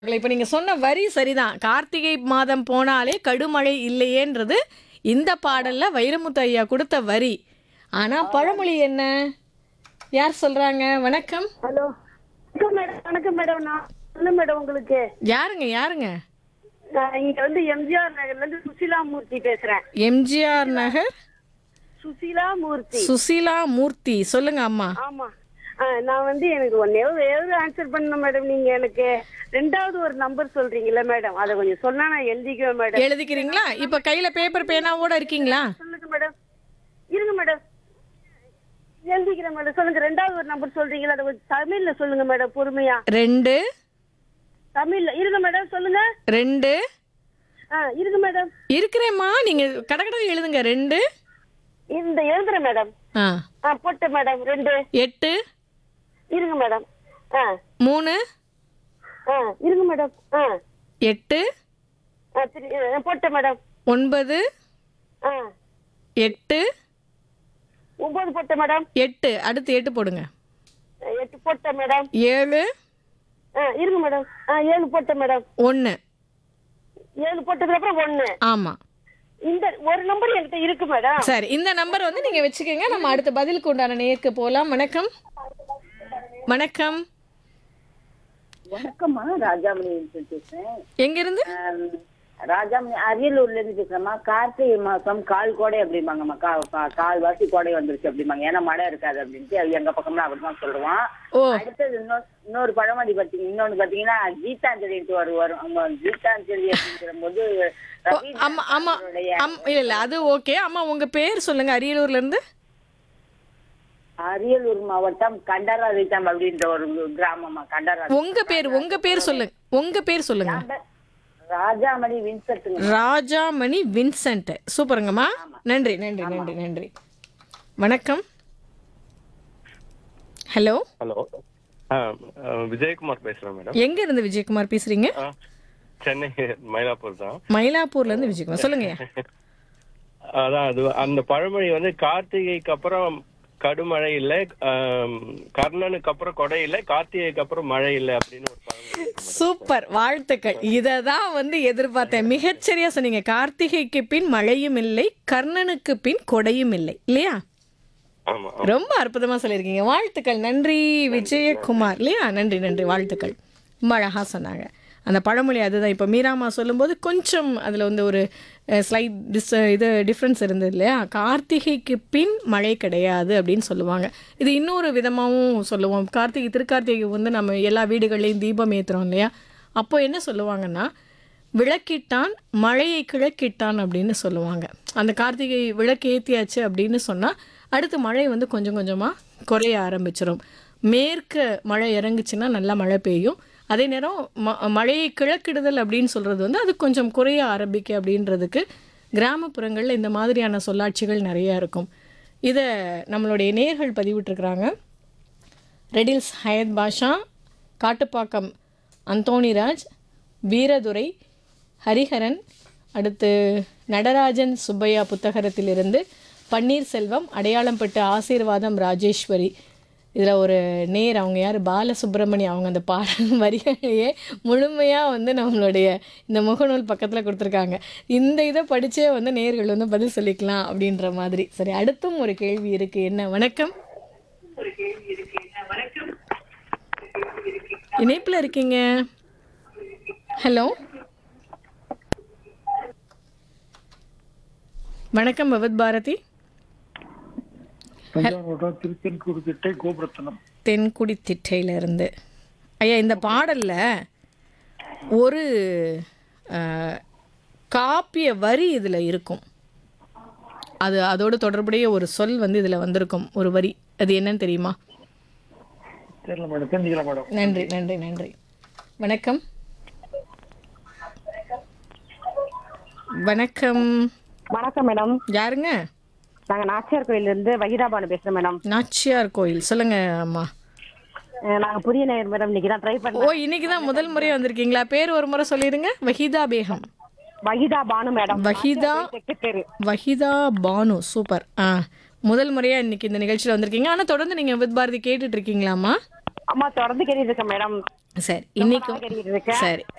இப்ப நீங்க சொன்ன வரி சரிதான் கார்த்திகை மாதம் போனாலே கடுமழை இல்லையேன்றது இந்த பாடல்ல வைரமுத்து ஐயா கொடுத்த வரி ஆனா பழமொழி என்ன யார் சொல்றாங்க வணக்கம் ஹலோ வணக்கம் மேடம் வணக்கம் மேடம் நான் சொல்ல மேடம் உங்களுக்கு யாருங்க யாருங்க நான் இங்க வந்து எம்ஜிஆர் நகர்ல இருந்து சுசீலா மூர்த்தி பேசுறேன் எம்ஜிஆர் நகர் சுசீலா மூர்த்தி சுசீலா மூர்த்தி சொல்லுங்க அம்மா ஆமா ஆ, நான் வந்து எனக்கு ஒன்னே ஒரு ஆன்சர் பண்ணணும் மேடம் நீங்க எனக்கு ரெண்டாவது ஒரு நம்பர் சொல்றீங்கல்ல மேடம் அதை கொஞ்சம் சொன்னா நான் எழுதிக்குவேன் மேடம் எழுதிக்கிறீங்களா இப்ப கையில பேப்பர் பேனாவோட இருக்கீங்களா சொல்லுங்க மேடம் இருங்க மேடம் எழுதிக்கிறேன் மேடம் சொல்லுங்க ரெண்டாவது ஒரு நம்பர் சொல்றீங்களா அதை கொஞ்சம் தமிழ்ல சொல்லுங்க மேடம் பொறுமையா ரெண்டு தமிழ்ல இருங்க மேடம் சொல்லுங்க ரெண்டு ஆ இருங்க மேடம் இருக்கிறேம்மா நீங்க கடகட எழுதுங்க ரெண்டு இந்த எழுதுறேன் மேடம் ஆ ஆ போட்டேன் மேடம் ரெண்டு எட்டு இருங்க மேடம் ஆ மூணு ஆ இருங்க மேடம் ஆ எட்டு ஆ சரி ஆ, போட்டேன் மேடம் ஒன்பது ஆ எட்டு ஒன்பது போட்டேன் மேடம் எட்டு அடுத்து எட்டு போடுங்க எட்டு போட்டேன் மேடம் ஏழு ஆ இருங்க மேடம் ஆ ஏழு போட்டேன் மேடம் ஒன்று ஏழு போட்டதுக்கு அப்புறம் ஒண்ணு ஆமாம் இந்த ஒரு நம்பர் என்கிட்ட இருக்கு மேடம் சரி இந்த நம்பர் வந்து நீங்கள் வச்சுக்கோங்க நம்ம அடுத்த பதிலுக்கு உண்டான நேருக்கு போகலாம் வணக்கம் வணக்கம் வணக்கம்மா ராஜாமணி பேசுறேன் எங்கேருந்து ஆம், ராஜாமணி அரியலூர்ல இருந்து பேசுறேம்மா கார்த்திகை மாசம் கால் கோடை அப்படிம்பாங்கம்மா கா கா- கால் வாசி கோடை வந்துருச்சு அப்படிம்பாங்க ஏன்னா மழை இருக்காது அப்படின்ட்டு அது எங்க பக்கம்லாம் அப்படிதான் சொல்லுவோம் ஓ அடுத்தது இன்னொரு இன்னொரு பழமொழி பார்த்தீங்க இன்னொன்னு பாத்தீங்கன்னா கீதாஞ்சலிட்டு வரும் வரும் அவங்க கீதாஞ்சலி அப்படிங்கிற போது ஓ, ஆமா ஆமா ஆம் இல்லை இல்லை அது ஓகே அம்மா உங்கள் பேர் சொல்லுங்கள் அரியலூர்லேருந்து அரியலூர் மாவட்டம் கண்டராதித்தம் அப்படின்ற ஒரு கிராமம்மா கண்டரா உங்கள் பேர் உங்கள் பேர் சொல்லுங்க உங்கள் பேர் சொல்லுங்க ராஜாமணி வின்செட்டுங்க ராஜாமணி வின்சென்ட் சூப்பருங்கம்மா நன்றி நன்றி நன்றி நன்றி வணக்கம் ஹலோ ஹலோ ஆ ஆ, விஜயகுமார் பேசுகிறேன் மேடம் எங்க இருந்து விஜயகுமார் பேசுறீங்க ஆ சென்னை மயிலாப்பூர் தான் மயிலாப்பூர்ல இருந்து விஜயகுமார் சொல்லுங்க அதான் அது அந்த பழமொழி வந்து கார்த்திகைக்கு அப்புறம் கடுமழை இல்லை ஆம், கர்ணனுக்கு அப்புறம் கொடை இல்லை கார்த்திகைக்கு அப்புறம் மழை இல்லை அப்படின்னு ஒரு பழமொழி இருக்கு madam. சூப்பர் வாழ்த்துக்கள் இதை தான் வந்து எதிர்பார்த்தேன் மிகச்சரியா சொன்னீங்க கார்த்திகைக்கு பின் மழையும் இல்லை கர்ணனுக்கு பின் கொடையும் இல்லை இல்லையா ஆமா ரொம்ப அற்புதமா சொல்லியிருக்கீங்க வாழ்த்துக்கள் நன்றி விஜயகுமார் இல்லையா நன்றி நன்றி வாழ்த்துக்கள் ரொம்ப அழகா சொன்னாங்க அந்த பழமொழி அதுதான் இப்போ மீராமா சொல்லும்போது கொஞ்சம் அதில் வந்து ஒரு ஸ்லைட் டிஸ் இது டிஃப்ரென்ஸ் இருந்தது இல்லையா கார்த்திகைக்கு பின் மழை கிடையாது அப்படின்னு சொல்லுவாங்க இது இன்னொரு விதமாகவும் சொல்லுவோம் கார்த்திகை திருக்கார்த்திகை வந்து நம்ம எல்லா வீடுகள்லையும் தீபம் ஏற்றுறோம் இல்லையா அப்போ என்ன சொல்லுவாங்கன்னா விளக்கிட்டான் மழையை கிழக்கிட்டான் அப்படின்னு சொல்லுவாங்க அந்த கார்த்திகை விளக்கு ஏற்றியாச்சு அப்படின்னு சொன்னால் அடுத்து மழை வந்து கொஞ்சம் கொஞ்சமாக குறைய ஆரம்பிச்சிடும் மேற்க மழை இறங்குச்சுன்னா நல்லா மழை பெய்யும் அதே நேரம் ம மழையை கிழக்கிடுதல் அப்படின்னு சொல்கிறது வந்து அது கொஞ்சம் குறைய ஆரம்பிக்க அப்படின்றதுக்கு கிராமப்புறங்களில் இந்த மாதிரியான சொல்லாட்சிகள் நிறையா இருக்கும் இதை நம்மளுடைய நேர்கள் பதிவிட்டிருக்கிறாங்க ரெடில்ஸ் ஹயத் பாஷா காட்டுப்பாக்கம் அந்தோணிராஜ் வீரதுரை ஹரிஹரன் அடுத்து நடராஜன் சுப்பையா புத்தகரத்திலிருந்து பன்னீர்செல்வம் அடையாளம்பட்டு ஆசீர்வாதம் ராஜேஸ்வரி இதில் ஒரு நேர் அவங்க யார் பாலசுப்ரமணியம் அவங்க அந்த பாடல் வரிகளையே முழுமையாக வந்து நம்மளுடைய இந்த முகநூல் பக்கத்தில் கொடுத்துருக்காங்க இந்த இதை படித்தே வந்து நேர்கள் வந்து பதில் சொல்லிக்கலாம் அப்படின்ற மாதிரி சரி அடுத்தும் ஒரு கேள்வி இருக்குது என்ன வணக்கம் இணைப்பில் இருக்கீங்க ஹலோ வணக்கம் பகவத் பாரதி தஞ்சாவூர் திருத்தென்கூடு திட்டை கோபுரத்தனம் தென்குடி திட்டையில இருந்து ஐயா இந்த பாடல்ல ஒரு அஹ், காப்பிய வரி இதில் இருக்கும் அது அதோடு தொடர்புடைய ஒரு சொல் வந்து இதில் வந்திருக்கும் ஒரு வரி அது என்னன்னு தெரியுமா தெரியல மேடம் தெரிஞ்சுக்கலாம் மேடம் நன்றி நன்றி நன்றி வணக்கம் வணக்கம் வணக்கம் மேடம் யாருங்க நாங்க நாச்சியார் கோயில்ல இருந்து வகிதாபானு பேசுறேன் மேடம் நாச்சியார் கோயில் சொல்லுங்க அம்மா அஹ் நாங்க புதிய நேயர் மேடம் இன்னைக்கு தான் ட்ரை பண்ண ஓ இன்னைக்கு தான் முதல் முறை வந்திருக்கீங்களா பேர் ஒரு முறை சொல்லிடுங்க வஹீதா பேகம் வகிதா பானு மேடம் வஹீதா தெற்கு தெரு வஹிதா பானு சூப்பர் ஆ முதல் முறையாக இன்னைக்கு இந்த நிகழ்ச்சியில் வந்திருக்கீங்க ஆனால் தொடர்ந்து நீங்கள் வித் பாரதி கேட்டுட்டு இருக்கீங்களாம்மா அம்மா தொடர்ந்து கேட்டுட்டு இருக்கேன் மேடம் சரி இன்னைக்கும் கேட்டுட்டு இருக்கேன் சரி